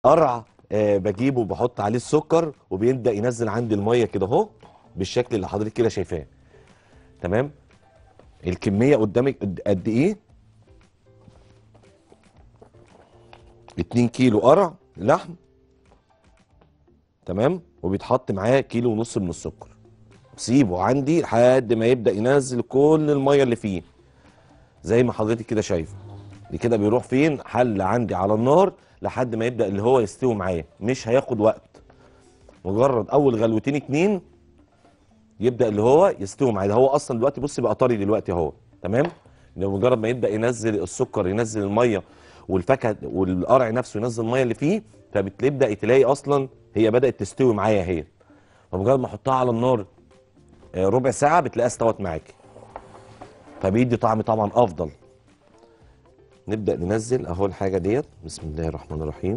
قرع آه بجيبه وبحط عليه السكر وبيبدا ينزل عندي الميه كده اهو بالشكل اللي حضرتك كده شايفاه تمام الكميه قدامك قد- قد ايه 2 كيلو قرع لحم تمام وبيتحط معاه كيلو ونص من السكر سيبه عندي لحد ما يبدا ينزل كل الميه اللي فيه زي ما حضرتك كده شايفه دي كده بيروح فين حل عندي على النار لحد ما يبدا اللي هو يستوي معايا مش هياخد وقت مجرد اول غلوتين اتنين يبدا اللي هو يستوي معايا ده هو اصلا دلوقتي بص بقى طري دلوقتي اهو تمام لو مجرد ما يبدا ينزل السكر ينزل الميه والفاكهه والقرع نفسه ينزل الميه اللي فيه فبتبدا تلاقي اصلا هي بدات تستوي معايا هي فمجرد ما احطها على النار آه، ربع ساعه بتلاقيها استوت معاكي فبيدي طعم طبعا افضل نبدا ننزل اهو الحاجه ديت بسم الله الرحمن الرحيم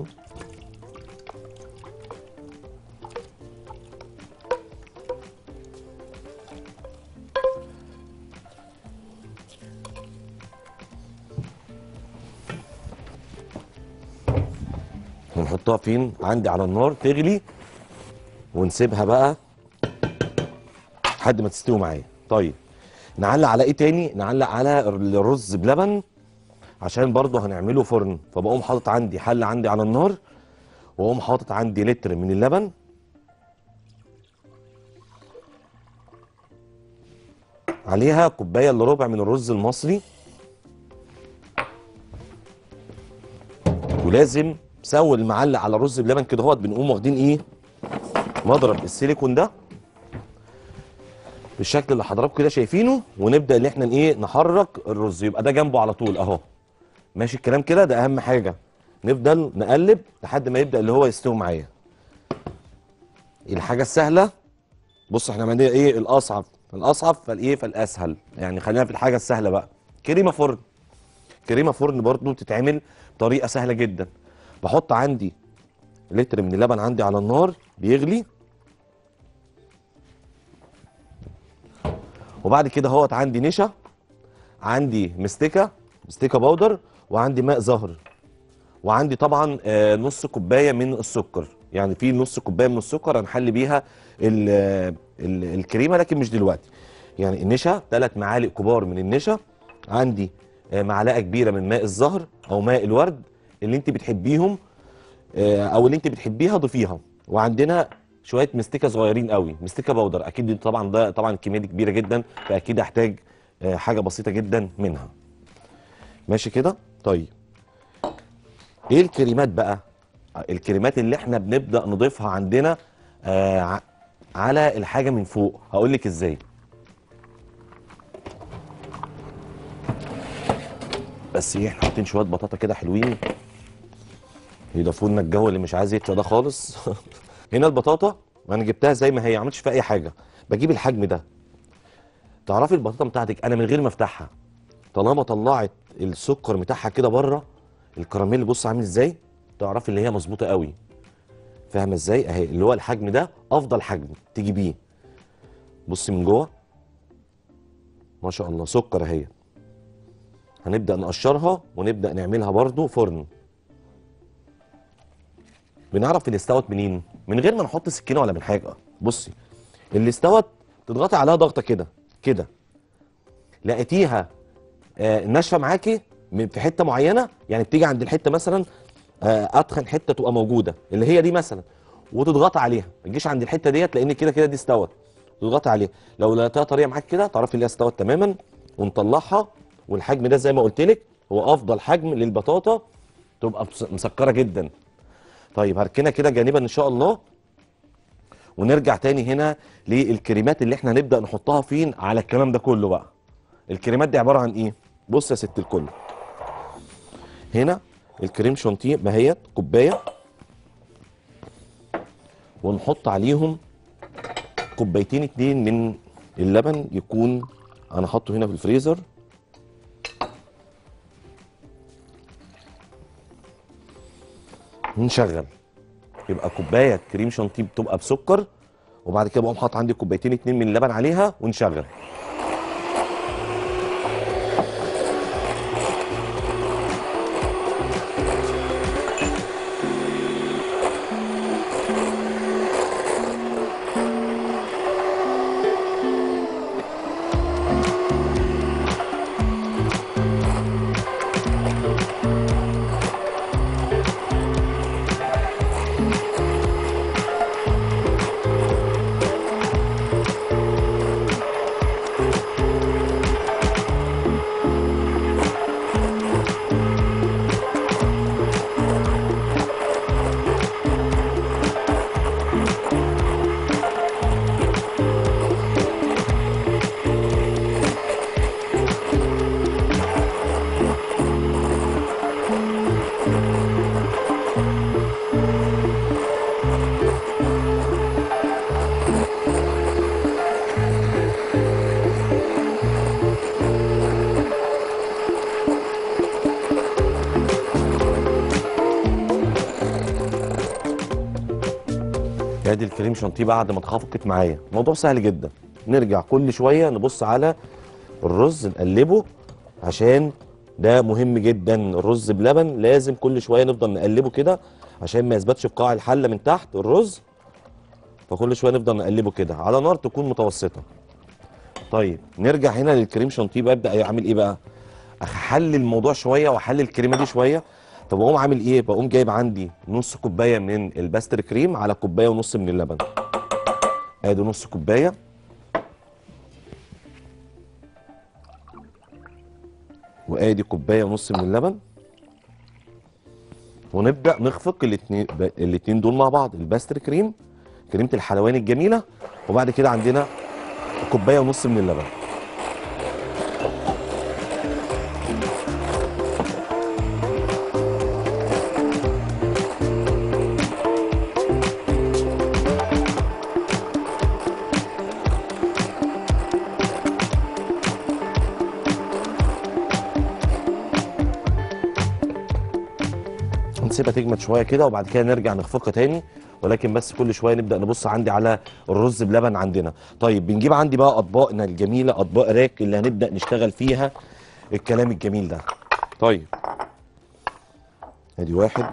ونحطها فين عندي على النار تغلي ونسيبها بقى لحد ما تستوي معايا طيب نعلق على ايه تاني نعلق على الرز بلبن عشان برضه هنعمله فرن فبقوم حاطط عندي حل عندي على النار واقوم حاطط عندي لتر من اللبن عليها كوبايه الا ربع من الرز المصري ولازم سوي المعلق على الرز بلبن كده اهوت بنقوم واخدين ايه مضرب السيليكون ده بالشكل اللي حضراتكم كده شايفينه ونبدا ان احنا ايه نحرك الرز يبقى ده جنبه على طول اهو ماشي الكلام كده ده اهم حاجه نفضل نقلب لحد ما يبدا اللي هو يستوي معايا الحاجه السهله بص احنا عملنا ايه الاصعب الاصعب فالايه فالاسهل يعني خلينا في الحاجه السهله بقى كريمه فرن كريمه فرن برضو بتتعمل بطريقه سهله جدا بحط عندي لتر من اللبن عندي على النار بيغلي وبعد كده اهوت عندي نشا عندي مستكه مستكه باودر وعندي ماء زهر وعندي طبعا آه، نص كوبايه من السكر يعني في نص كوبايه من السكر هنحل بيها ال ال الكريمه لكن مش دلوقتي يعني النشا ثلاث معالق كبار من النشا عندي آه، معلقه كبيره من ماء الزهر او ماء الورد اللي انت بتحبيهم آه، او اللي انت بتحبيها ضيفيها وعندنا شويه مستكه صغيرين قوي مستكه باودر اكيد دي طبعا ده طبعا الكميه دي كبيره جدا فاكيد هحتاج آه، حاجه بسيطه جدا منها ماشي كده طيب ايه الكريمات بقى الكريمات اللي احنا بنبدا نضيفها عندنا آه ع- على الحاجه من فوق هقول لك ازاي بس ايه احنا حاطين شويه بطاطا كده حلوين يضافوا لنا الجو اللي مش عايز يطلع ده خالص هنا البطاطا انا جبتها زي ما هي ما عملتش فيها اي حاجه بجيب الحجم ده تعرفي البطاطا بتاعتك انا من غير ما افتحها طالما طلعت السكر بتاعها كده بره الكراميل بص عامل ازاي تعرفي اللي هي مظبوطه قوي فاهمه ازاي اهي اللي هو الحجم ده افضل حجم تجيبيه بصي من جوه ما شاء الله سكر اهي هنبدا نقشرها ونبدا نعملها برضو فرن بنعرف اللي استوت منين من غير ما نحط سكينه ولا من حاجه بصي اللي استوت تضغطي عليها ضغطه كده كده لقيتيها آه، ناشفه معاكي من- في حته معينه يعني بتيجي عند الحته مثلا آه، اتخن حته تبقى موجوده اللي هي دي مثلا وتضغطي عليها ما تجيش عند الحته ديت لان كده كده دي استوت تضغطي عليها لو لقيتها طريه معاك كده تعرفي اللي هي استوت تماما ونطلعها والحجم ده زي ما قلت لك هو افضل حجم للبطاطا تبقى مس- مسكره جدا طيب هركنها كده جانبا ان شاء الله ونرجع تاني هنا للكريمات اللي احنا هنبدا نحطها فين على الكلام ده كله بقى الكريمات دي عباره عن ايه بص يا ست الكل هنا الكريم شانتيه ماهيت كوبايه ونحط عليهم كوبايتين اتنين من اللبن يكون انا حاطه هنا في الفريزر نشغل يبقى كوبايه كريم شانتيه بتبقى بسكر وبعد كده بقوم حاطط عندي كوبايتين اتنين من اللبن عليها ونشغل ادي الكريم شانتيه بعد ما اتخفقت معايا الموضوع سهل جدا نرجع كل شويه نبص على الرز نقلبه عشان ده مهم جدا الرز بلبن لازم كل شويه نفضل نقلبه كده عشان ما يثبتش في قاع الحله من تحت الرز فكل شويه نفضل نقلبه كده على نار تكون متوسطه طيب نرجع هنا للكريم شانتيه ببدا اعمل ايه بقى احلل الموضوع شويه واحلل الكريمه دي شويه فبقوم عامل ايه بقوم جايب عندي نص كوبايه من الباستر كريم على كوبايه ونص من اللبن ادي نص كوبايه وادي كوبايه ونص من اللبن ونبدا نخفق الاثنين الاثنين دول مع بعض الباستر كريم كريمه الحلواني الجميله وبعد كده عندنا كوبايه ونص من اللبن نسيبها تجمد شويه كده وبعد كده نرجع نخفقها تاني ولكن بس كل شويه نبدا نبص عندي على الرز بلبن عندنا طيب بنجيب عندي بقى اطباقنا الجميله اطباق راك اللي هنبدا نشتغل فيها الكلام الجميل ده طيب ادي واحد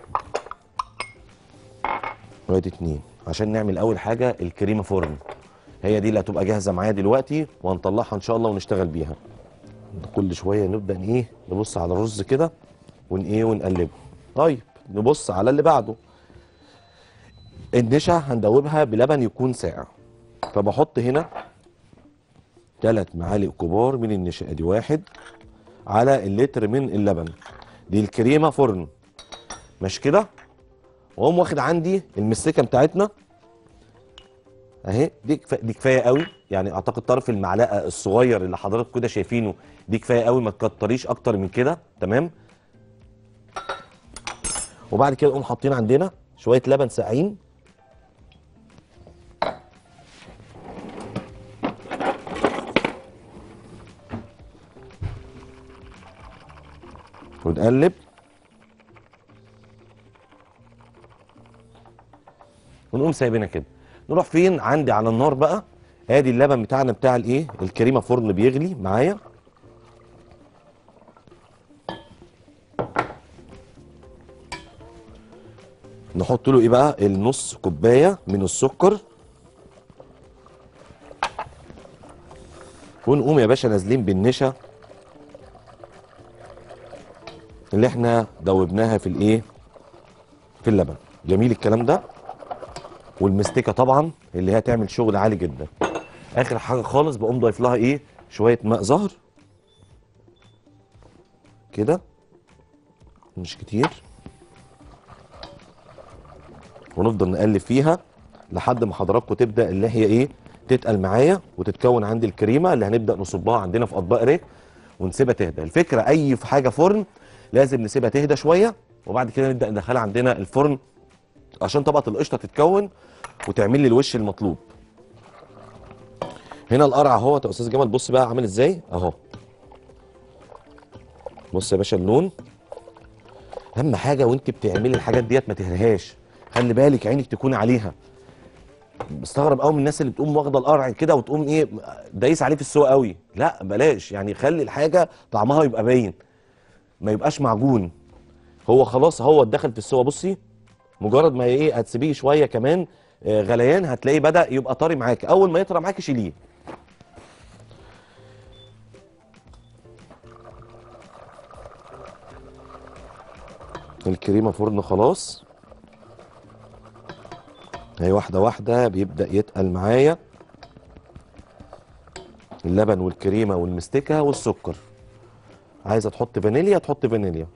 وادي اتنين عشان نعمل اول حاجه الكريمه فرن هي دي اللي هتبقى جاهزه معايا دلوقتي وهنطلعها ان شاء الله ونشتغل بيها كل شويه نبدا ايه نبص على الرز كده ون ايه ونقلبه طيب نبص على اللي بعده النشا هندوبها بلبن يكون ساقع فبحط هنا ثلاث معالق كبار من النشا ادي واحد على اللتر من اللبن دي الكريمه فرن مش كده واقوم واخد عندي المسكه بتاعتنا اهي دي كفا- دي كفايه قوي يعني اعتقد طرف المعلقه الصغير اللي حضراتكم كده شايفينه دي كفايه قوي ما تكتريش اكتر من كده تمام وبعد كده نقوم حاطين عندنا شويه لبن ساقعين ونقلب ونقوم سايبينها كده نروح فين عندي على النار بقى ادي اللبن بتاعنا بتاع الايه الكريمه فرن بيغلي معايا نحط له ايه بقى النص كوبايه من السكر ونقوم يا باشا نازلين بالنشا اللي احنا دوبناها في الايه في اللبن جميل الكلام ده والمستكه طبعا اللي هي تعمل شغل عالي جدا اخر حاجه خالص بقوم ضايف لها ايه شويه ماء زهر كده مش كتير ونفضل نقلب فيها لحد ما حضراتكم تبدا اللي هي ايه تتقل معايا وتتكون عندي الكريمه اللي هنبدا نصبها عندنا في اطباق ريك ونسيبها تهدى الفكره اي في حاجه فرن لازم نسيبها تهدى شويه وبعد كده نبدا ندخلها عندنا الفرن عشان طبقه القشطه تتكون وتعمل لي الوش المطلوب هنا القرع اهو يا استاذ جمال بص بقى عامل ازاي اهو بص يا باشا اللون اهم حاجه وانت بتعملي الحاجات ديت ما تهرهاش خلي بالك عينك تكون عليها بستغرب قوي من الناس اللي بتقوم واخده القرع كده وتقوم ايه دايس عليه في السوق قوي لا بلاش يعني خلي الحاجه طعمها يبقى باين ما يبقاش معجون هو خلاص هو اتدخل في السوا بصي مجرد ما ايه هتسيبيه شويه كمان آه، غليان هتلاقيه بدا يبقى طري معاك اول ما يطرى معاك شيليه الكريمه فرن خلاص هي واحده واحده بيبدا يتقل معايا اللبن والكريمه والمستكه والسكر عايزه تحط فانيليا تحط فانيليا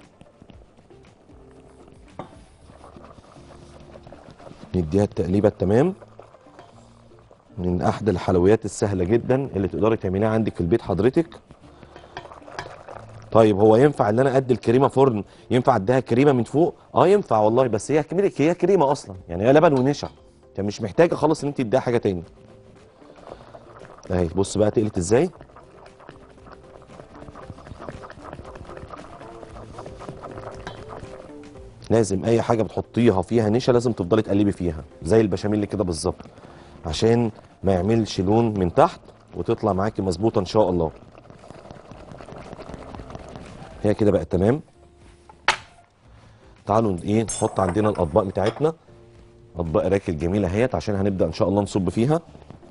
نديها التقليبه التمام من احدى الحلويات السهله جدا اللي تقدري تعمليها عندك في البيت حضرتك طيب هو ينفع ان انا ادي الكريمه فرن ينفع اديها كريمه من فوق اه ينفع والله بس هي كريمه هي كريمه اصلا يعني هي لبن ونشا انت مش محتاجه خالص ان انت تديها حاجه تاني اهي بص بقى تقلت ازاي لازم اي حاجه بتحطيها فيها نشا لازم تفضلي تقلبي فيها زي البشاميل كده بالظبط عشان ما يعملش لون من تحت وتطلع معاكي مظبوطه ان شاء الله هي كده بقت تمام تعالوا ايه نحط عندنا الاطباق بتاعتنا اطباق راكل جميله اهيت عشان هنبدا ان شاء الله نصب فيها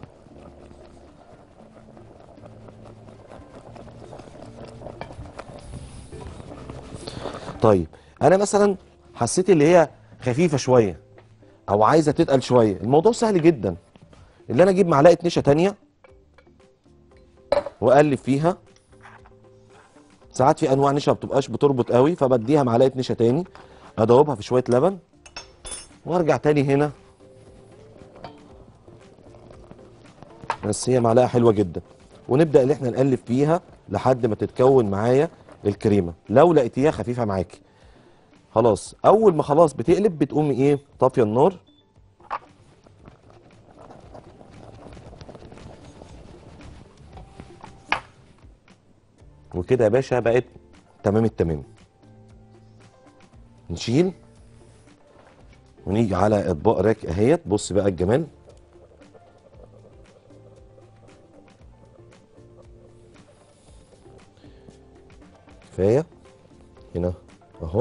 طيب انا مثلا حسيت اللي هي خفيفه شويه او عايزه تتقل شويه الموضوع سهل جدا اللي انا اجيب معلقه نشا تانية واقلب فيها ساعات في انواع نشا ما بتبقاش بتربط قوي فبديها معلقه نشا تاني ادوبها في شويه لبن وارجع تاني هنا بس هي معلقه حلوه جدا ونبدا ان احنا نقلب فيها لحد ما تتكون معايا الكريمه لو لقيتيها خفيفه معاكي خلاص اول ما خلاص بتقلب بتقومي ايه طافيه النار وكده يا باشا بقت تمام التمام نشيل ونيجي على اطباق راك اهيت بص بقى الجمال كفايه هنا اهو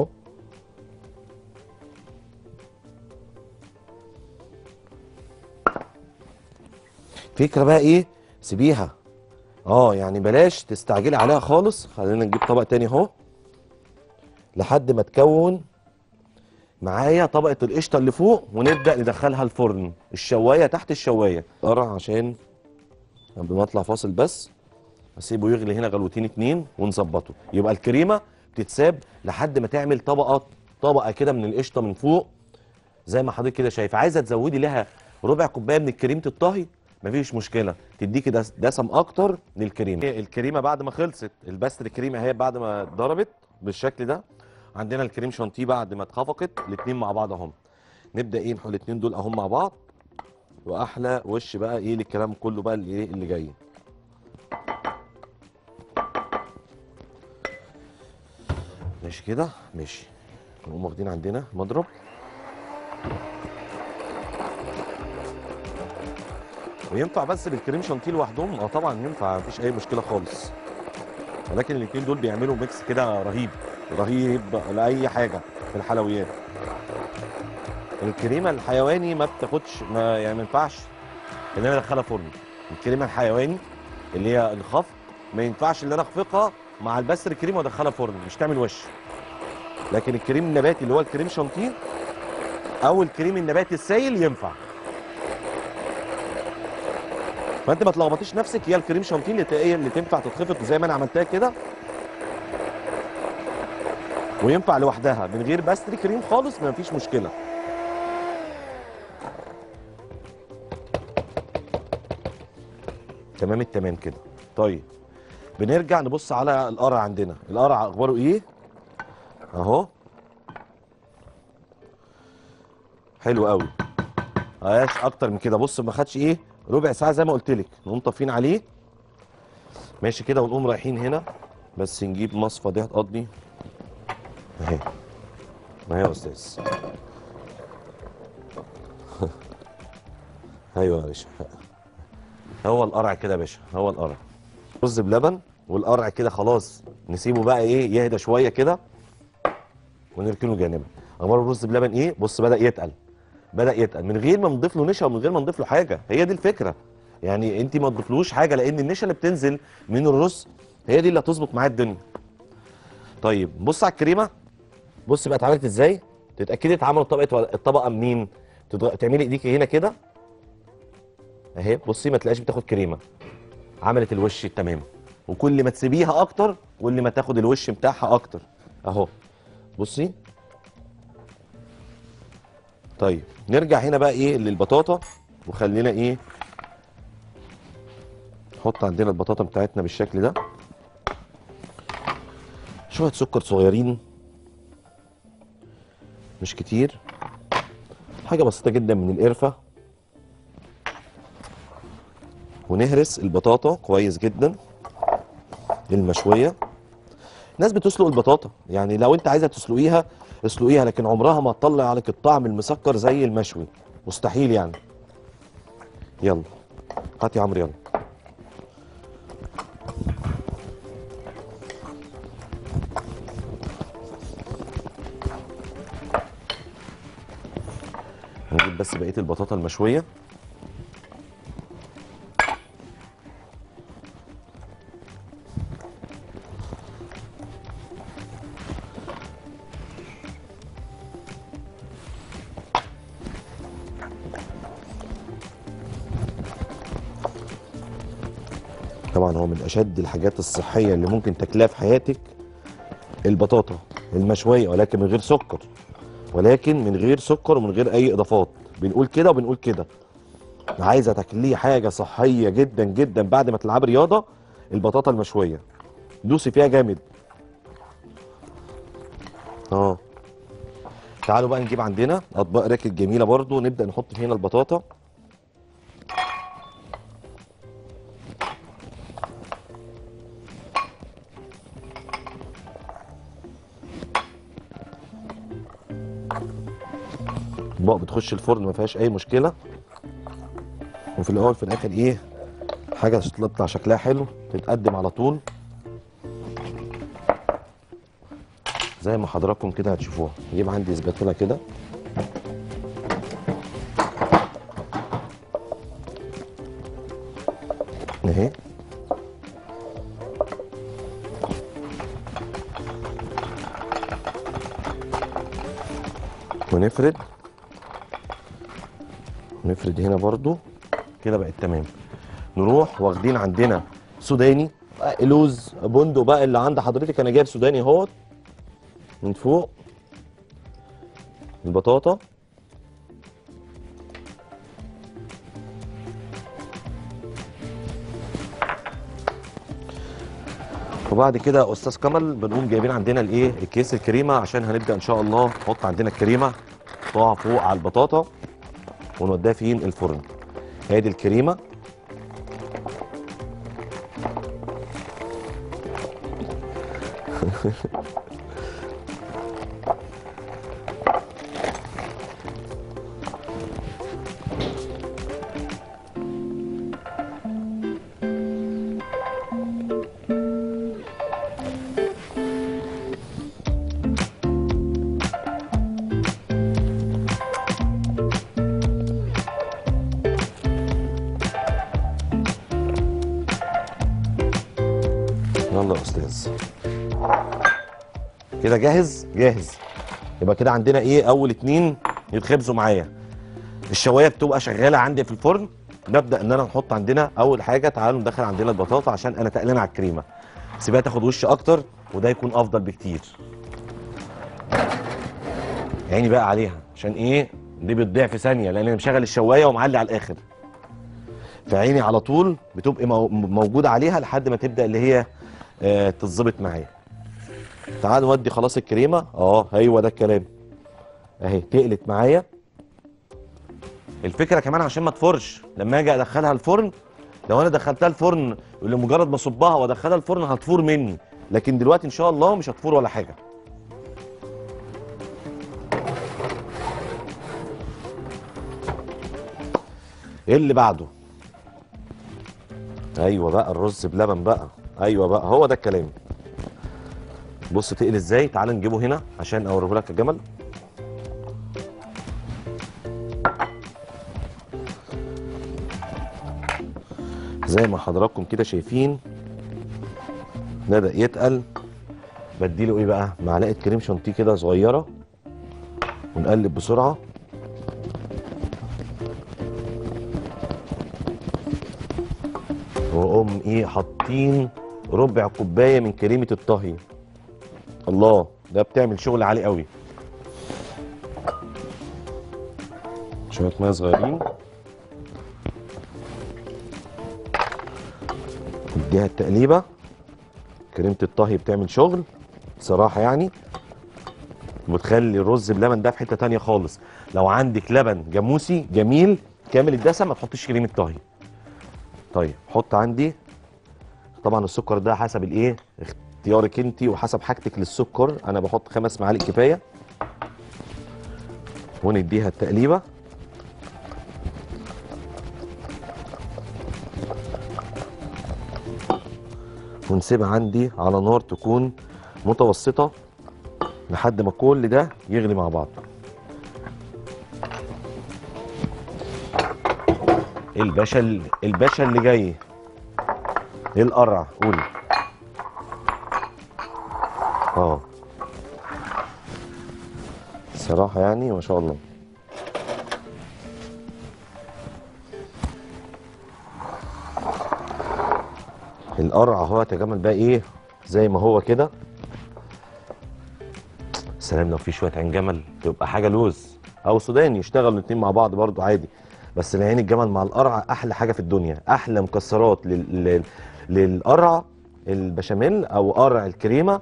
فكره بقى ايه سيبيها اه يعني بلاش تستعجلي عليها خالص خلينا نجيب طبق تاني اهو لحد ما تكون معايا طبقه القشطه اللي فوق ونبدا ندخلها الفرن الشوايه تحت الشوايه قرع عشان قبل ما اطلع فاصل بس اسيبه يغلي هنا غلوتين اتنين ونظبطه يبقى الكريمه بتتساب لحد ما تعمل طبقه طبقه كده من القشطه من فوق زي ما حضرتك كده شايف عايزه تزودي لها ربع كوبايه من كريمه الطهي مفيش مشكله تديكي دس دسم اكتر للكريمه الكريمه بعد ما خلصت البستر كريمه اهي بعد ما اتضربت بالشكل ده عندنا الكريم شانتيه بعد ما اتخفقت الاثنين مع بعض اهم نبدا ايه نحط الاثنين دول اهم مع بعض واحلى وش بقى ايه للكلام كله بقى اللي ايه اللي جاي ماشي كده ماشي نقوم واخدين عندنا مضرب وينفع بس بالكريم شانتيه لوحدهم اه طبعا ينفع مفيش اي مشكله خالص ولكن الاثنين دول بيعملوا ميكس كده رهيب رهيب لاي حاجه في الحلويات الكريمه الحيواني ما بتاخدش ما يعني ما ينفعش ان انا ادخلها فرن الكريمه الحيواني اللي هي الخفق ما ينفعش ان انا اخفقها مع البستر كريم وادخلها فرن مش تعمل وش لكن الكريم النباتي اللي هو الكريم شانتيه او الكريم النباتي السايل ينفع فانت ما تلخبطيش نفسك هي الكريم شانتيه اللي تلاقيه اللي تنفع تتخفق زي ما انا عملتها كده وينفع لوحدها من غير باستري كريم خالص ما فيش مشكله تمام التمام كده طيب بنرجع نبص على القرع عندنا القرع اخباره ايه اهو حلو قوي مبقاش اكتر من كده بص ما خدش ايه ربع ساعه زي ما قلت لك نقوم طافين عليه ماشي كده ونقوم رايحين هنا بس نجيب مصفى دي هتقضي اهي ما هي يا استاذ ايوه يا باشا هو القرع كده يا باشا هو القرع رز بلبن والقرع كده خلاص نسيبه بقى ايه يهدى شويه كده ونركنه جانبا اخبار الرز بلبن ايه بص بدا يتقل بدا يتقل من غير ما نضيف له نشا ومن غير ما نضيف له حاجه هي دي الفكره يعني انت ما تضيفلوش حاجه لان النشا اللي بتنزل من الرز هي دي اللي هتظبط معايا الدنيا طيب بص على الكريمه بص بقى اتعملت ازاي تتاكدي اتعملت طبقه الطبقه منين تضغ... تعملي ايديكي هنا كده اهي بصي ما تلاقيش بتاخد كريمه عملت الوش التمام وكل ما تسيبيها اكتر كل ما تاخد الوش بتاعها اكتر اهو بصي طيب نرجع هنا بقى ايه للبطاطا وخلينا ايه نحط عندنا البطاطا بتاعتنا بالشكل ده شويه سكر صغيرين مش كتير حاجه بسيطه جدا من القرفه ونهرس البطاطا كويس جدا المشويه ناس بتسلق البطاطا يعني لو انت عايزه تسلقيها اسلقيها لكن عمرها ما تطلع عليك الطعم المسكر زي المشوي مستحيل يعني يلا هات يا عمرو يلا نجيب بس بقيه البطاطا المشويه طبعا هو من اشد الحاجات الصحيه اللي ممكن تاكلها في حياتك البطاطا المشويه ولكن من غير سكر ولكن من غير سكر ومن غير اي اضافات بنقول كده وبنقول كده عايزه تاكليه حاجه صحيه جدا جدا بعد ما تلعبي رياضه البطاطا المشويه دوسي فيها جامد اه تعالوا بقى نجيب عندنا اطباق راكد جميله برضو نبدا نحط فينا البطاطا اطباق بتخش الفرن ما فيهاش اي مشكله وفي الاول في الاخر ايه حاجه تطلع شكلها حلو تتقدم على طول زي ما حضراتكم كده هتشوفوها نجيب عندي سباتولا كده اهي ونفرد نفرد هنا برضو كده بقت تمام نروح واخدين عندنا سوداني بقى لوز بندق بقى اللي عند حضرتك انا جايب سوداني اهوت من فوق البطاطا وبعد كده يا استاذ كمال بنقوم جايبين عندنا الايه الكيس الكريمه عشان هنبدا ان شاء الله نحط عندنا الكريمه نحطها فوق على البطاطا ونوديها فين الفرن ادي الكريمه يلا يا استاذ كده جاهز جاهز يبقى كده عندنا ايه اول اتنين يتخبزوا معايا الشوايه بتبقى شغاله عندي في الفرن نبدا ان انا نحط عندنا اول حاجه تعالوا ندخل عندنا البطاطا عشان انا تقلان على الكريمه سيبها تاخد وش اكتر وده يكون افضل بكتير عيني بقى عليها عشان ايه دي بتضيع في ثانيه لان انا مشغل الشوايه ومعلي على الاخر فعيني على طول بتبقى مو- موجوده عليها لحد ما تبدا اللي هي آه، تتظبط معايا تعال نودي خلاص الكريمه اه ايوه ده الكلام اهي تقلت معايا الفكره كمان عشان ما تفرش لما اجي ادخلها الفرن لو انا دخلتها الفرن لمجرد ما اصبها وادخلها الفرن هتفور مني لكن دلوقتي ان شاء الله مش هتفور ولا حاجه ايه اللي بعده ايوه بقى الرز بلبن بقى ايوه بقى هو ده الكلام بص تقل ازاي تعال نجيبه هنا عشان اوريه لك يا جمل زي ما حضراتكم كده شايفين بدا يتقل بديله ايه بقى معلقه كريم شانتيه كده صغيره ونقلب بسرعه واقوم ايه حاطين ربع كوبايه من كريمه الطهي الله ده بتعمل شغل عالي قوي شويه ميه صغيرين اديها التقليبه كريمه الطهي بتعمل شغل بصراحه يعني وبتخلي الرز بلبن ده في حته تانية خالص لو عندك لبن جاموسي جميل كامل الدسم ما تحطش كريمه طهي طيب حط عندي طبعا السكر ده حسب الايه اخت- اختيارك انت وحسب حاجتك للسكر انا بحط خمس معالق كفايه ونديها التقليبه ونسيبها عندي على نار تكون متوسطه لحد ما كل ده يغلي مع بعض الباشا ال- الباشا اللي جاي ايه القرع قولي اه صراحة يعني ما شاء الله القرع اهو يا جمال بقى ايه زي ما هو كده سلام لو في شويه عين جمل تبقى حاجه لوز او سوداني يشتغلوا الاتنين مع بعض برضو عادي بس العين الجمل مع القرع احلى حاجه في الدنيا احلى مكسرات لل... لل... للقرع البشاميل او قرع الكريمه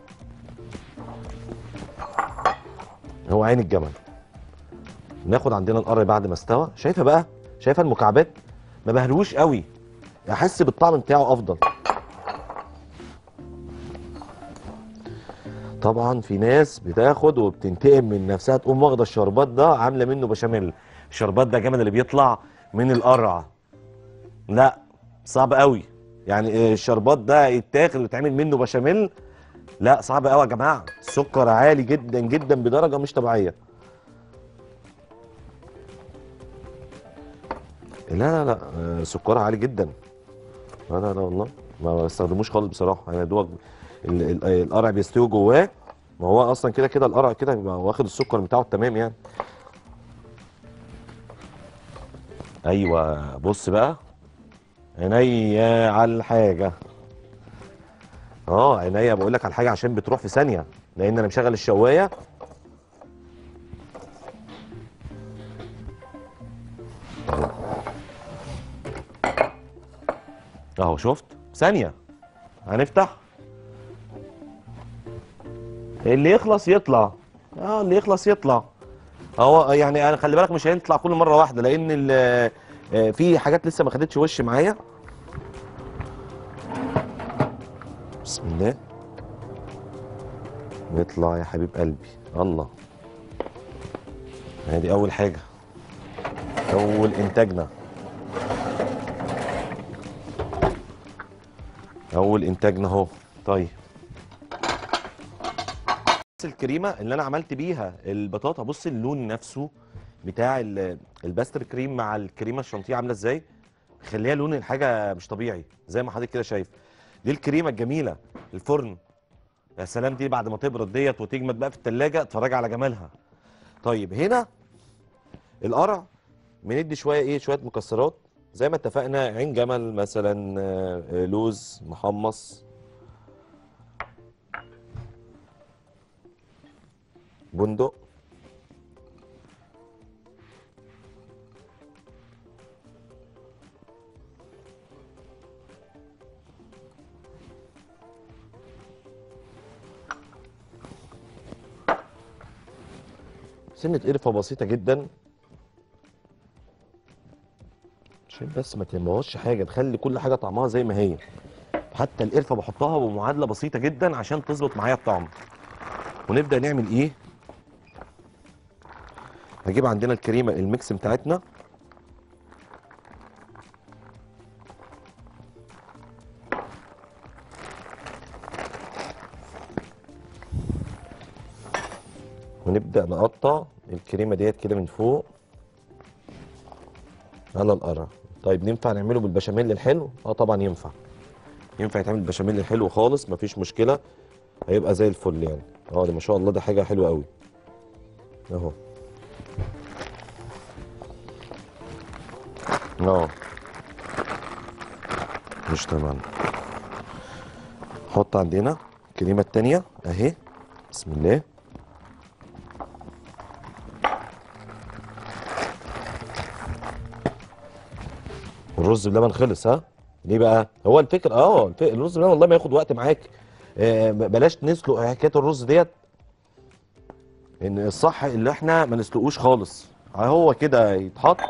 هو عين الجمل ناخد عندنا القرع بعد ما استوى شايفه بقى شايفه المكعبات ما بهلوش قوي احس بالطعم بتاعه افضل طبعا في ناس بتاخد وبتنتقم من نفسها تقوم واخده الشربات ده عامله منه بشاميل الشربات ده جمل اللي بيطلع من القرع لا صعب قوي يعني الشربات ده يتاخد ويتعمل منه بشاميل لا صعب قوي يا جماعه السكر عالي جدا جدا بدرجه مش طبيعيه لا لا لا آه، سكرها عالي جدا لا لا لا والله ما بستخدموش خالص بصراحه انا دوق ال- ال- القرع بيستوي جواه ما هو اصلا كده كده القرع كده بيبقى واخد السكر بتاعه تمام يعني ايوه بص بقى عينيا على الحاجه اه عينيا بقول لك على الحاجه عشان بتروح في ثانيه لان انا مشغل الشوايه اهو شفت ثانيه هنفتح اللي يخلص يطلع اه اللي يخلص يطلع هو يعني انا خلي بالك مش هيطلع كل مره واحده لان ال- آه، في حاجات لسه ما خدتش وش معايا بسم الله نطلع يا حبيب قلبي الله ادي اول حاجه اول انتاجنا اول انتاجنا اهو طيب بص الكريمه اللي انا عملت بيها البطاطا بص اللون نفسه بتاع ال- الباستر كريم مع الكريمه الشانتيه عامله ازاي مخليها لون الحاجه مش طبيعي زي ما حضرتك كده شايف دي الكريمه الجميله الفرن يا سلام دي بعد ما تبرد ديت وتجمد بقى في التلاجة اتفرج على جمالها طيب هنا القرع بندي شويه ايه شويه مكسرات زي ما اتفقنا عين جمل مثلا آه، لوز محمص بندق سنة قرفة بسيطة جدا عشان بس ما تبوظش حاجة تخلي كل حاجة طعمها زي ما هي حتى القرفة بحطها بمعادلة بسيطة جدا عشان تظبط معايا الطعم ونبدأ نعمل ايه هجيب عندنا الكريمة الميكس بتاعتنا ونبدأ نقطع الكريمة ديت كده من فوق على القرع طيب ينفع نعمله بالبشاميل الحلو؟ اه طبعا ينفع ينفع يتعمل بالبشاميل الحلو خالص مفيش مشكلة هيبقى زي الفل يعني اه ده ما شاء الله ده حاجة حلوة قوي اهو اه مش تمام حط عندنا الكريمة التانية اهي بسم الله الرز بلبن خلص ها ليه بقى هو الفكر اه الف- الرز بلبن والله ما ياخد وقت معاك آه ب- بلاش نسلق حكايه الرز ديت ان الصح اللي احنا ما نسلقوش خالص هو كده يتحط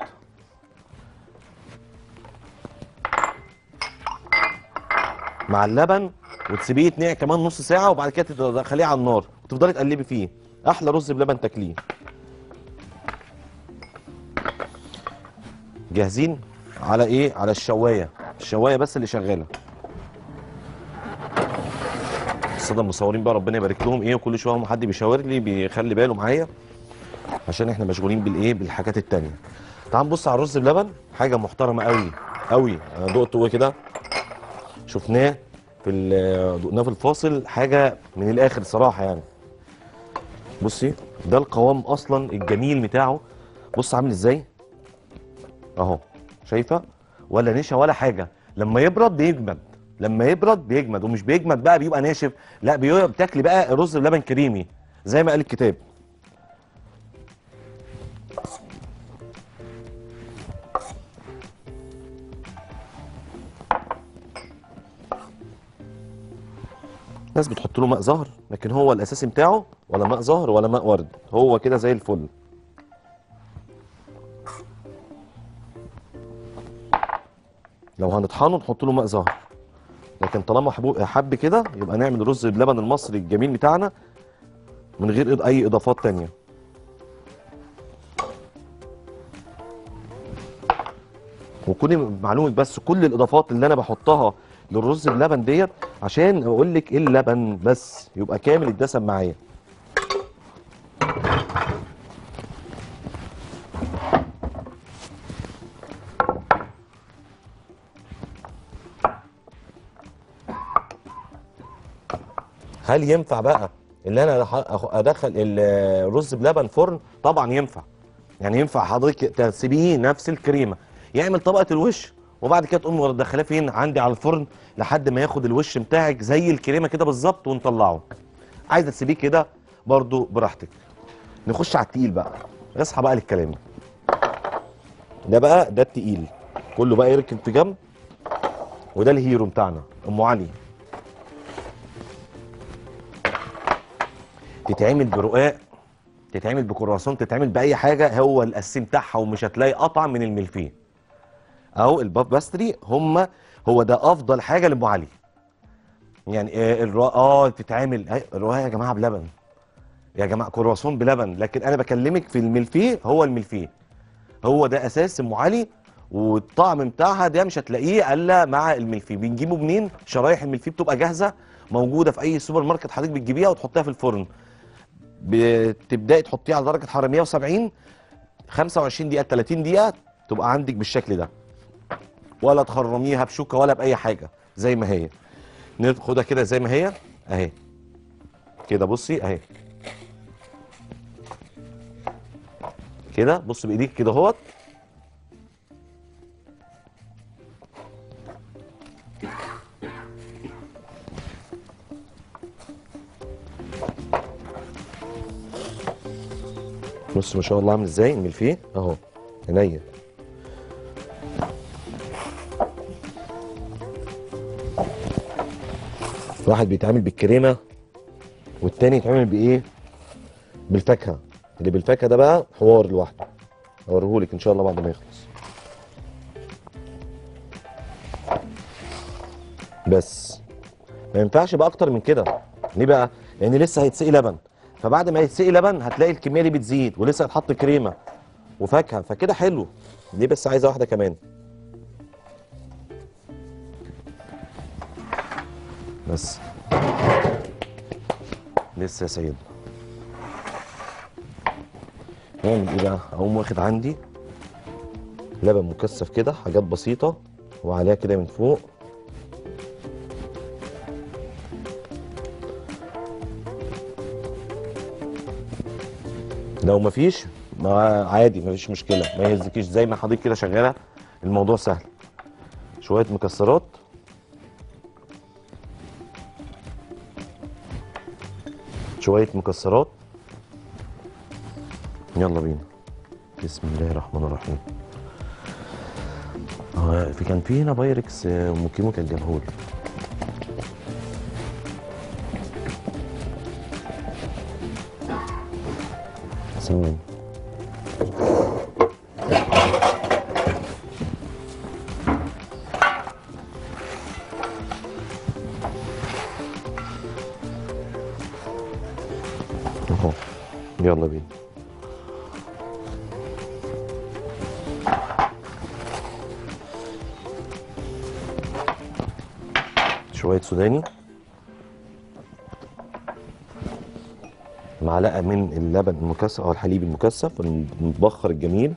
مع اللبن وتسيبيه يتنقع كمان نص ساعه وبعد كده تدخليه على النار وتفضلي تقلبي فيه احلى رز بلبن تاكليه جاهزين على ايه على الشوايه الشوايه بس اللي شغاله الساده المصورين بقى ربنا يبارك لهم ايه وكل شويه هم حد بيشاور لي بيخلي باله معايا عشان احنا مشغولين بالايه بالحاجات التانية تعال نبص على الرز بلبن حاجه محترمه قوي قوي انا دقته كده شفناه في ال- دقناه في الفاصل حاجه من الاخر صراحه يعني بصي ده القوام اصلا الجميل بتاعه بص عامل ازاي اهو شايفه ولا نشا ولا حاجه لما يبرد بيجمد لما يبرد بيجمد ومش بيجمد بقى بيبقى ناشف لا بيبقى بتاكلي بقى رز بلبن كريمي زي ما قال الكتاب ناس بتحط له ماء زهر لكن هو الاساسي بتاعه ولا ماء زهر ولا ماء ورد هو كده زي الفل لو هنطحنه نحط له ماء زهر لكن طالما حبو- حب كده يبقى نعمل رز بلبن المصري الجميل بتاعنا من غير إض- اي اضافات تانية وكوني معلومه بس كل الاضافات اللي انا بحطها للرز بلبن ديت عشان اقول لك ايه اللبن بس يبقى كامل الدسم معايا هل ينفع بقى ان انا أح- أخ- ادخل الرز بلبن فرن طبعا ينفع يعني ينفع حضرتك تسيبيه نفس الكريمه يعمل طبقه الوش وبعد كده تقوم تدخلاه فين عندي على الفرن لحد ما ياخد الوش بتاعك زي الكريمه كده بالظبط ونطلعه عايزه تسيبيه كده برضو براحتك نخش على التقيل بقى اصحى بقى للكلام ده بقى ده التقيل كله بقى يركن في جنب وده الهيرو بتاعنا ام علي تتعمل برقاق تتعمل بكرواسون تتعمل باي حاجه هو الاساسي بتاعها ومش هتلاقي قطع من الملفيه او الباف باستري هم هو ده افضل حاجه لام علي يعني آه الرقاق اه تتعمل آه، الرقاق يا جماعه بلبن يا جماعه كرواسون بلبن لكن انا بكلمك في الملفيه هو الملفيه هو ده اساس ام علي والطعم بتاعها ده مش هتلاقيه الا مع الملفيه بنجيبه منين شرايح الملفيه بتبقى جاهزه موجوده في اي سوبر ماركت حضرتك بتجيبيها وتحطيها في الفرن بتبداي تحطيها على درجه حراره 170 25 دقيقه 30 دقيقه تبقى عندك بالشكل ده ولا تخرميها بشوكه ولا باي حاجه زي ما هي ناخدها كده زي ما هي اهي كده بصي اهي كده بص بايديك كده اهوت بص ما شاء الله عامل ازاي الملفيه اهو عينيا واحد بيتعمل بالكريمه والتاني يتعمل بايه بالفاكهه اللي بالفاكهه ده بقى حوار لوحده اوريهولك ان شاء الله بعد ما يخلص بس ما ينفعش بقى اكتر من كده ليه بقى لان لسه هيتسقي لبن فبعد ما يتسقي لبن هتلاقي الكميه دي بتزيد ولسه هتحط كريمه وفاكهه فكده حلو دي بس عايزه واحده كمان بس لسه يا سيد نعمل ايه بقى اقوم واخد عندي لبن مكثف كده حاجات بسيطه وعليها كده من فوق لو مفيش ما عادي مفيش مشكله ما يهزكيش زي ما حضرتك كده شغاله الموضوع سهل شويه مكسرات شويه مكسرات يلا بينا بسم الله الرحمن الرحيم آه، في كان في هنا بايركس آه، ام كيمو كان جابهولي ثواني شويه سوداني معلقه من اللبن المكثف او الحليب المكثف المتبخر الجميل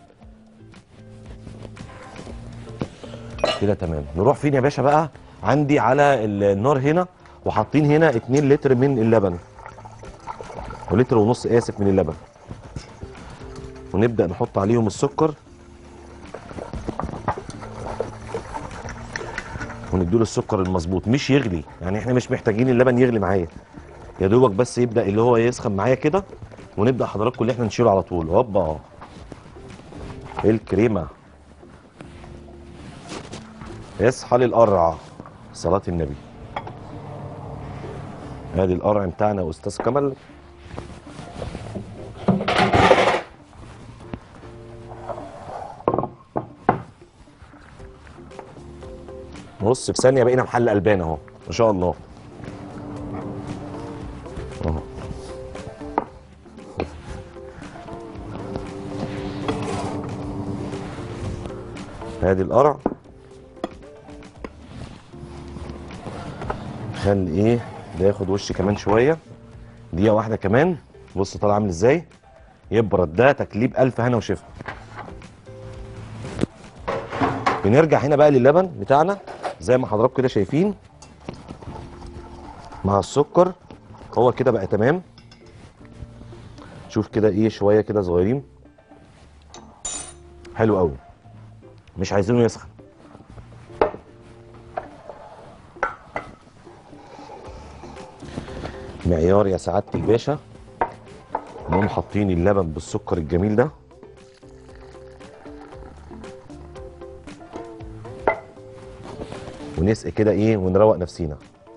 كده تمام نروح فين يا باشا بقى عندي على النار هنا وحاطين هنا 2 لتر من اللبن ولتر ونص اسف من اللبن ونبدا نحط عليهم السكر ونديله السكر المظبوط مش يغلي يعني احنا مش محتاجين اللبن يغلي معايا يا دوبك بس يبدا اللي هو يسخن معايا كده ونبدا حضراتكم اللي احنا نشيله على طول هوبا الكريمه اصحى للقرع صلاه النبي ادي القرع بتاعنا يا استاذ كمال بص في ثانيه بقينا محل قلبان اهو ما شاء الله اهو ادي القرع خلي ايه ده ياخد وش كمان شويه دقيقه واحده كمان بص طالع عامل ازاي يبرد ده تكليب الف هنا وشفا بنرجع هنا بقى للبن بتاعنا زي ما حضراتكم كده شايفين مع السكر هو كده بقى تمام شوف كده ايه شويه كده صغيرين حلو قوي مش عايزينه يسخن معيار يا سعاده الباشا نقوم حاطين اللبن بالسكر الجميل ده ونسقي كده ايه ونروق نفسينا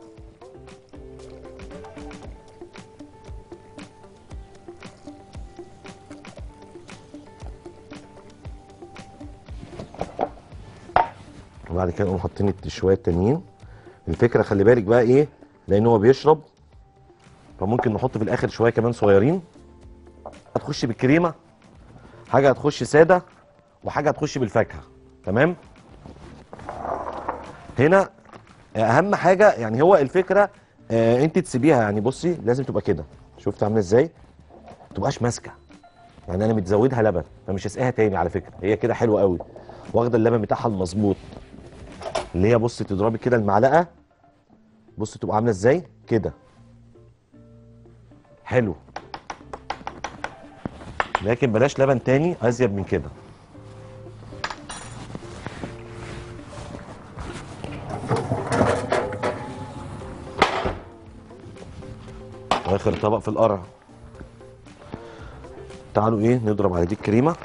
وبعد كده نقوم حاطين شويه تانيين الفكره خلي بالك بقى ايه لان هو بيشرب فممكن نحط في الاخر شويه كمان صغيرين هتخش بالكريمه حاجه هتخش ساده وحاجه هتخش بالفاكهه تمام هنا اهم حاجه يعني هو الفكره آه انت تسيبيها يعني بصي لازم تبقى كده شفت عامله ازاي ما تبقاش ماسكه يعني انا متزودها لبن فمش هسقيها تاني على فكره هي كده حلوه قوي واخده اللبن بتاعها المظبوط اللي هي بصي تضربي كده المعلقه بصي تبقى عامله ازاي كده حلو لكن بلاش لبن تاني ازيد من كده واخر طبق في القرع تعالوا ايه نضرب على دي الكريمه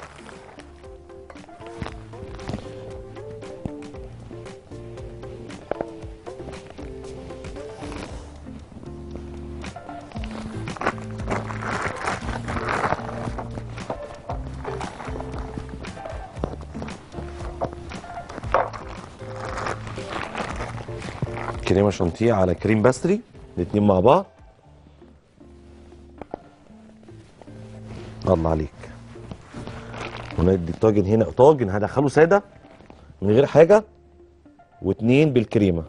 كريمه شانتيه على كريم باستري الاتنين مع بعض الله عليك وندي الطاجن هنا طاجن هدخله ساده من غير حاجه واتنين بالكريمه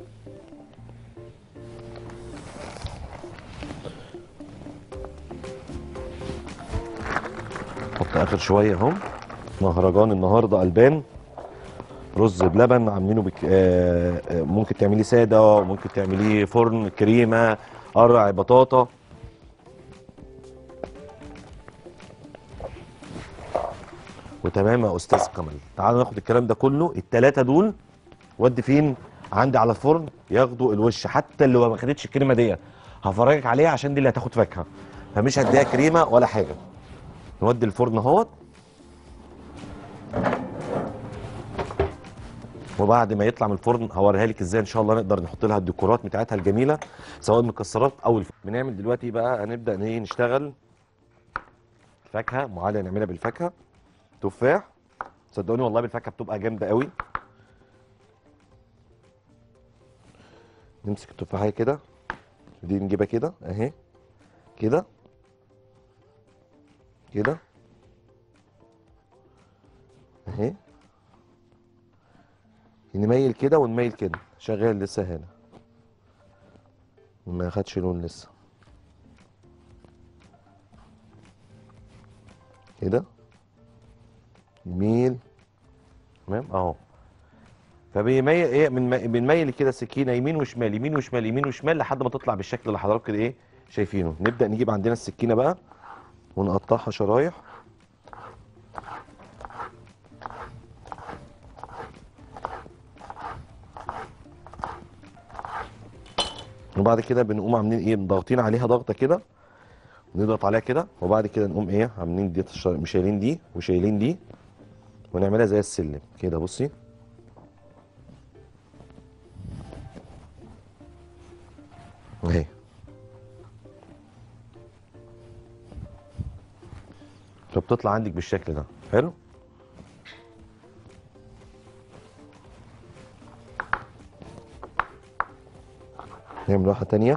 حط اخر شويه اهو مهرجان النهارده البان رز بلبن عاملينه بك... آه آه، ممكن تعمليه ساده ممكن تعمليه فرن كريمه قرع بطاطا وتمام يا استاذ كمال تعالوا ناخد الكلام ده كله التلاته دول ودي فين عندي على الفرن ياخدوا الوش حتى اللي ما خدتش الكريمه دي هفرجك عليها عشان دي اللي هتاخد فاكهه فمش هديها كريمه ولا حاجه نودي الفرن اهوت وبعد ما يطلع من الفرن هوريها لك ازاي ان شاء الله نقدر نحط لها الديكورات بتاعتها الجميله سواء مكسرات او الف... بنعمل دلوقتي بقى هنبدا ايه نشتغل فاكهه معادله نعملها بالفاكهه تفاح صدقوني والله بالفاكهه بتبقى جامده قوي نمسك التفاحيه كده دي نجيبها كده اهي كده كده اهي نميل كده ونميل كده شغال لسه هنا ما خدش لون لسه كده جميل تمام اهو فبيميل ايه من بنميل كده السكينه يمين وشمال يمين وشمال يمين وشمال لحد ما تطلع بالشكل اللي حضراتكم كده ايه شايفينه نبدا نجيب عندنا السكينه بقى ونقطعها شرايح وبعد كده بنقوم عاملين ايه ضاغطين عليها ضغطه كده نضغط عليها كده وبعد كده نقوم ايه عاملين دي الش- شايلين دي وشايلين دي ونعملها زي السلم كده بصي اهي فبتطلع عندك بالشكل ده حلو نعمل واحدة تانية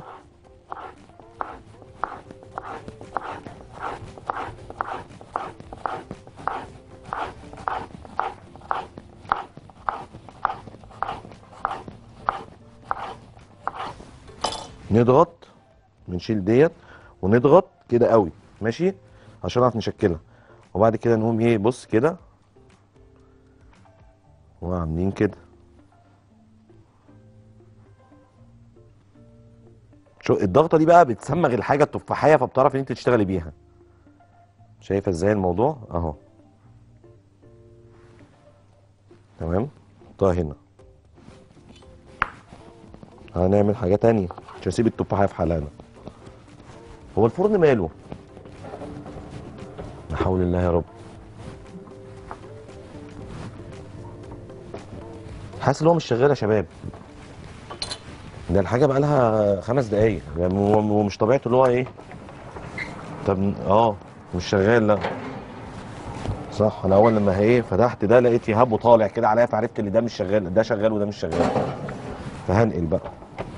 نضغط بنشيل ديت ونضغط كده قوي ماشي عشان نعرف نشكلها وبعد كده نقوم ايه بص كده وعاملين كده شو الضغطه دي بقى بتسمغ الحاجه التفاحيه فبتعرف ان انت تشتغلي بيها شايفه ازاي الموضوع اهو تمام حطها هنا هنعمل حاجه تانية مش هسيب التفاحيه في حالها أنا. هو الفرن ماله لا حول الله يا رب حاسس ان هو مش شغال يا شباب ده الحاجه بقى لها خمس دقايق يعني هو هو مش طبيعته اللي هو ايه طب اه مش شغال لا صح انا اول لما ايه فتحت ده لقيت يهب طالع كده عليا فعرفت ان ده مش شغال ده شغال وده مش شغال فهنقل بقى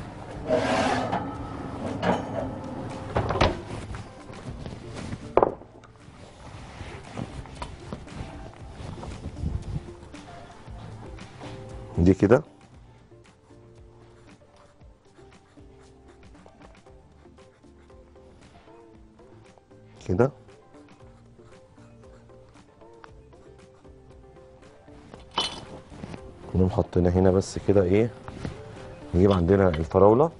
دي كده كده نقوم حاطينها هنا بس كده ايه نجيب عندنا الفراولة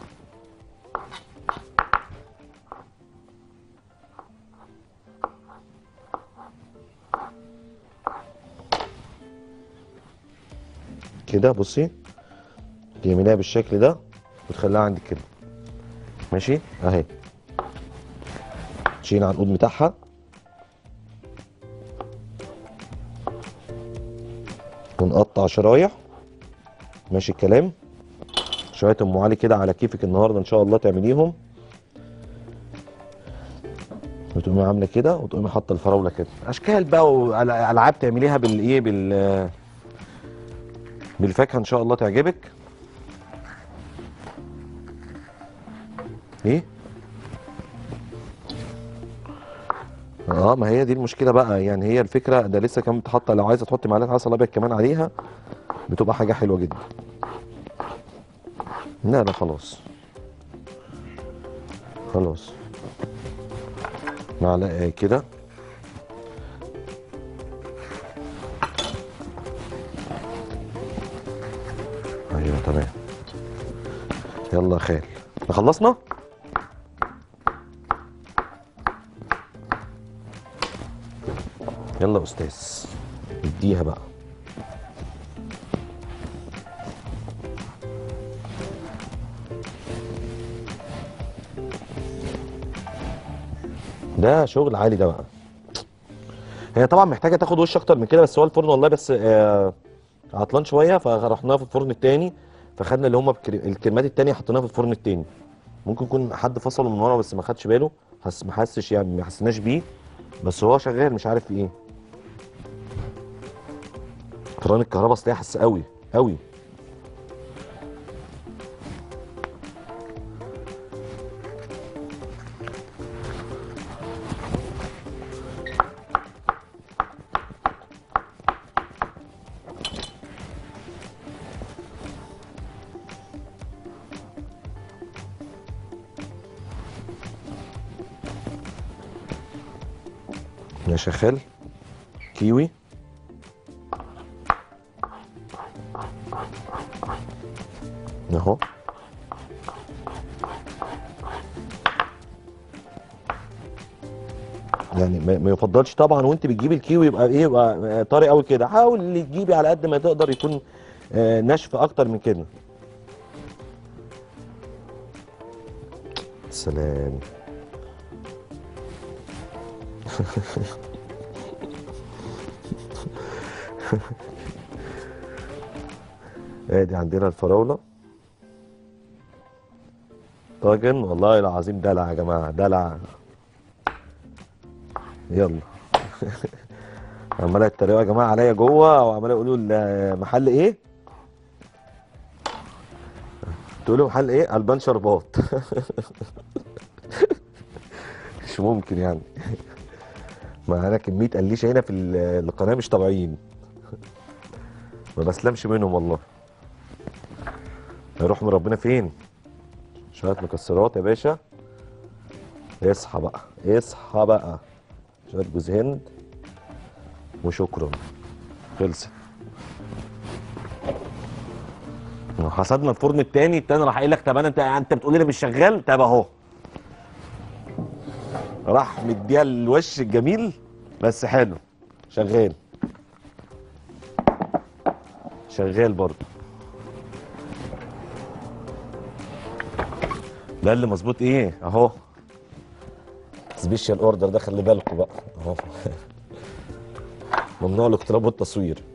كده بصي تعمليها بالشكل ده وتخليها عندك كده ماشي اهي تشيل على القود بتاعها ونقطع شرايح ماشي الكلام شويه ام علي كده على كيفك النهارده ان شاء الله تعمليهم وتقومي عامله كده وتقومي حاطه الفراوله كده اشكال بقى والعاب تعمليها بالايه بال بالفاكهه ان شاء الله تعجبك ايه اه ما هي دي المشكله بقى يعني هي الفكره ده لسه كمان بتحط لو عايزه تحطي معلقه عسل ابيض كمان عليها بتبقى حاجه حلوه جدا لا لا خلاص خلاص معلقه كده ايوه تمام يلا يا خال إحنا خلصنا يلا يا استاذ اديها بقى ده شغل عالي ده بقى هي طبعا محتاجه تاخد وش اكتر من كده بس هو الفرن والله بس آه عطلان شويه فرحناها في الفرن التاني فخدنا اللي هم الكريمات التانية حطيناها في الفرن التاني ممكن يكون حد فصله من ورا بس ما خدش باله حس ما حسش يعني ما حسناش بيه بس هو شغال مش عارف في ايه فران الكهرباء اصل هي حساسه قوي قوي ماشي يا خال كيوي اهو يعني ما ما يفضلش طبعا وانت بتجيبي الكيوي يبقى ايه يبقى آه، طري قوي كده حاول اللي تجيبي على قد ما تقدر يكون آه، ناشف اكتر من كده سلام ادي عندنا الفراولة طاجن والله العظيم دلع يا جماعة دلع يلا عمال يتريقوا يا جماعة عليا جوه وعمال يقولوا المحل ايه تقولوا محل ايه البان شربات مش ممكن يعني معانا كمية قليشة هنا في ال- القناة مش طبيعيين ما بسلمش منهم والله هيروح من ربنا فين شوية مكسرات يا باشا اصحى بقى اصحى بقى شوية جوز هند وشكرا خلصت حصدنا الفرن التاني التاني راح قايل لك طب انا انت انت بتقول لي مش شغال طب اهو راح مديها الوش الجميل بس حلو شغال شغال برضه لا اللي مظبوط ايه اهو سبيشال اوردر ده خلي بالكم بقى اهو ممنوع الاقتراب والتصوير